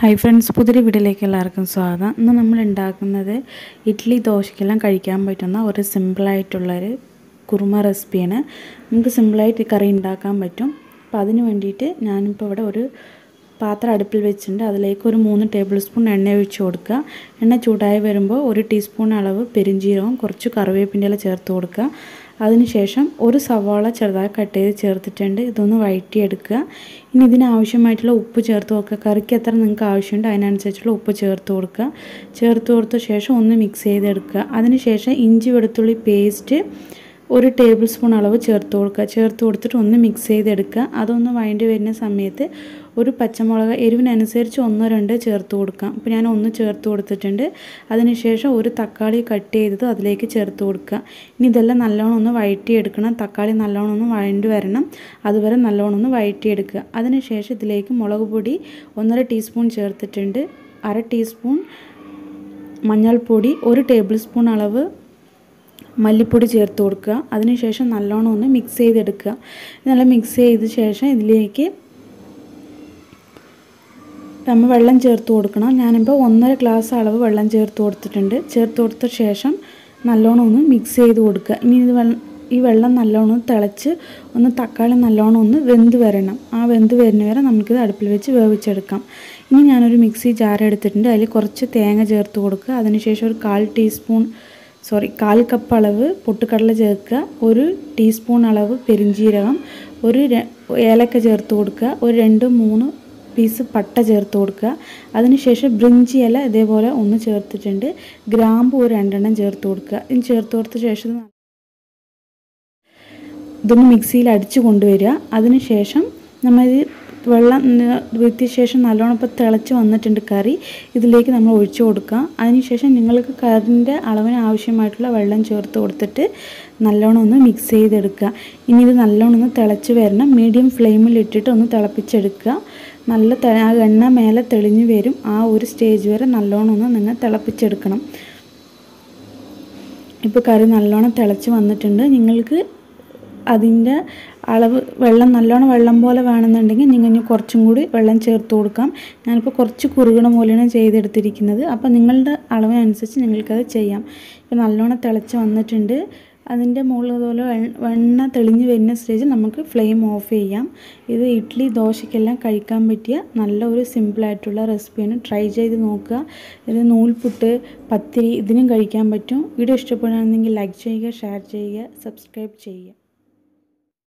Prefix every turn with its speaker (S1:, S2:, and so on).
S1: hi friends പുതിയൊരു വീഡിയോയിലേക്ക് എല്ലാവർക്കും സ്വാഗതം ഇന്ന് നമ്മൾ ഉണ്ടാക്കുന്നത് ഇഡ്ഡലി ദോശയ്ക്കെല്ലാം കഴിക്കാൻ പറ്റുന്ന ഒരു സിമ്പിളായിട്ടുള്ളൊരു കുറുമ റെസിപ്പിയാണ് നമുക്ക് സിമ്പിളായിട്ട് ഈ കറി ഉണ്ടാക്കാൻ പറ്റും അപ്പോൾ അതിന് വേണ്ടിയിട്ട് ഞാനിപ്പോൾ ഇവിടെ ഒരു പാത്രം അടുപ്പിൽ വെച്ചിട്ടുണ്ട് അതിലേക്ക് ഒരു മൂന്ന് ടേബിൾ സ്പൂൺ എണ്ണ ഒഴിച്ച് കൊടുക്കുക എണ്ണ ചൂടായി വരുമ്പോൾ ഒരു ടീസ്പൂൺ അളവ് പെരിഞ്ജീരകവും കുറച്ച് കറിവേപ്പിൻ്റെ ഇല ചേർത്ത് കൊടുക്കുക അതിനുശേഷം ഒരു സവാള ചെറുതായി കട്ട് ചെയ്ത് ചേർത്തിട്ടുണ്ട് ഇതൊന്ന് വഴറ്റിയെടുക്കുക ഇനി ഇതിന് ആവശ്യമായിട്ടുള്ള ഉപ്പ് ചേർത്ത് കൊടുക്കുക കറിക്ക് എത്ര നിങ്ങൾക്ക് ആവശ്യമുണ്ട് അതിനനുസരിച്ചുള്ള ഉപ്പ് ചേർത്ത് കൊടുക്കുക ചേർത്ത് കൊടുത്ത ശേഷം ഒന്ന് മിക്സ് ചെയ്തെടുക്കുക അതിനുശേഷം ഇഞ്ചി വെളുത്തുള്ളി പേസ്റ്റ് ഒരു ടേബിൾ സ്പൂൺ അളവ് ചേർത്ത് കൊടുക്കുക ചേർത്ത് കൊടുത്തിട്ട് ഒന്ന് മിക്സ് ചെയ്തെടുക്കുക അതൊന്ന് വഴണ്ടി വരുന്ന സമയത്ത് ഒരു പച്ചമുളക് എരിവിനനുസരിച്ച് ഒന്നോ രണ്ടോ ചേർത്ത് കൊടുക്കാം അപ്പോൾ ഞാൻ ഒന്ന് ചേർത്ത് കൊടുത്തിട്ടുണ്ട് അതിനുശേഷം ഒരു തക്കാളി കട്ട് ചെയ്തത് അതിലേക്ക് ചേർത്ത് കൊടുക്കുക ഇനി ഇതെല്ലാം നല്ലോണം ഒന്ന് വഴറ്റിയെടുക്കണം തക്കാളി നല്ലോണം ഒന്ന് വഴണ്ടി വരണം അതുവരെ നല്ലോണം ഒന്ന് വഴറ്റിയെടുക്കുക അതിനുശേഷം ഇതിലേക്ക് മുളക് പൊടി ഒന്നര ടീസ്പൂൺ ചേർത്തിട്ടുണ്ട് അര ടീസ്പൂൺ മഞ്ഞൾപ്പൊടി ഒരു ടേബിൾ സ്പൂൺ അളവ് മല്ലിപ്പൊടി ചേർത്ത് കൊടുക്കുക അതിനുശേഷം നല്ലോണം ഒന്ന് മിക്സ് ചെയ്തെടുക്കുക നല്ല മിക്സ് ചെയ്ത ശേഷം ഇതിലേക്ക് നമ്മൾ വെള്ളം ചേർത്ത് കൊടുക്കണം ഞാനിപ്പോൾ ഒന്നര ഗ്ലാസ് അളവ് വെള്ളം ചേർത്ത് കൊടുത്തിട്ടുണ്ട് ചേർത്ത് കൊടുത്ത ശേഷം നല്ലോണം ഒന്ന് മിക്സ് ചെയ്ത് കൊടുക്കുക ഇനി ഇത് വെള്ളം ഈ വെള്ളം നല്ലോണം തിളച്ച് ഒന്ന് തക്കാളി നല്ലോണം ഒന്ന് വെന്ത് വരണം ആ വെന്ത് വരുന്ന വരെ നമുക്കിത് അടുപ്പിൽ വെച്ച് വേവിച്ചെടുക്കാം ഇനി ഞാനൊരു മിക്സി ജാർ എടുത്തിട്ടുണ്ട് അതിൽ കുറച്ച് തേങ്ങ ചേർത്ത് കൊടുക്കുക അതിനുശേഷം ഒരു കാൽ ടീസ്പൂൺ സോറി കാൽ കപ്പ് അളവ് പൊട്ടുകടല ചേർക്കുക ഒരു ടീസ്പൂൺ അളവ് പെരിഞ്ജീരകം ഒരു ഏലക്ക ചേർത്ത് കൊടുക്കുക ഒരു രണ്ട് മൂന്ന് പീസ് പട്ട ചേർത്ത് കൊടുക്കുക അതിനുശേഷം ബ്രിഞ്ചി ഇല ഇതേപോലെ ഒന്ന് ചേർത്തിട്ടുണ്ട് ഗ്രാമ്പു ഒരു രണ്ടെണ്ണം ചേർത്ത് കൊടുക്കുക ഇത് ചേർത്ത് കൊടുത്ത ശേഷം ഇതൊന്ന് മിക്സിയിൽ അടിച്ചു കൊണ്ടുവരിക അതിനുശേഷം നമ്മൾ ഇത് വെള്ളം വെത്തിയ ശേഷം നല്ലോണം ഇപ്പോൾ തിളച്ച് വന്നിട്ടുണ്ട് കറി ഇതിലേക്ക് നമ്മൾ ഒഴിച്ചു കൊടുക്കുക അതിനുശേഷം നിങ്ങൾക്ക് കറിൻ്റെ അളവിന് ആവശ്യമായിട്ടുള്ള വെള്ളം ചേർത്ത് കൊടുത്തിട്ട് നല്ലോണം ഒന്ന് മിക്സ് ചെയ്തെടുക്കുക ഇനി ഇത് നല്ലോണം ഒന്ന് തിളച്ച് വരണം മീഡിയം ഫ്ലെയിമിൽ ഇട്ടിട്ട് ഒന്ന് തിളപ്പിച്ചെടുക്കുക നല്ല ആ എണ്ണ മേലെ തെളിഞ്ഞ് വരും ആ ഒരു സ്റ്റേജ് വരെ നല്ലോണം ഒന്ന് നിങ്ങൾ തിളപ്പിച്ചെടുക്കണം ഇപ്പോൾ കറി നല്ലോണം തിളച്ച് വന്നിട്ടുണ്ട് നിങ്ങൾക്ക് അതിൻ്റെ അളവ് വെള്ളം നല്ലോണം വെള്ളം പോലെ വേണമെന്നുണ്ടെങ്കിൽ നിങ്ങൾ ഇനി കുറച്ചും കൂടി വെള്ളം ചേർത്ത് കൊടുക്കാം ഞാനിപ്പോൾ കുറച്ച് കുറുകണ പോലെയാണ് ചെയ്തെടുത്തിരിക്കുന്നത് അപ്പോൾ നിങ്ങളുടെ അളവിനനുസരിച്ച് നിങ്ങൾക്കത് ചെയ്യാം ഇപ്പോൾ നല്ലോണം തിളച്ച് വന്നിട്ടുണ്ട് അതിൻ്റെ മുകളിൽ അതുപോലെ വെണ്ണ തെളിഞ്ഞ് വരുന്ന സ്റ്റേജിൽ നമുക്ക് ഫ്ലെയിം ഓഫ് ചെയ്യാം ഇത് ഇഡ്ഡലി ദോശയ്ക്കെല്ലാം കഴിക്കാൻ പറ്റിയ നല്ല ഒരു സിമ്പിളായിട്ടുള്ള റെസിപ്പിയാണ് ട്രൈ ചെയ്ത് നോക്കുക ഇത് നൂൽപുട്ട് പത്തിരി ഇതിനും കഴിക്കാൻ പറ്റും വീഡിയോ ഇഷ്ടപ്പെടുകയാണെങ്കിൽ ലൈക്ക് ചെയ്യുക ഷെയർ ചെയ്യുക സബ്സ്ക്രൈബ് ചെയ്യുക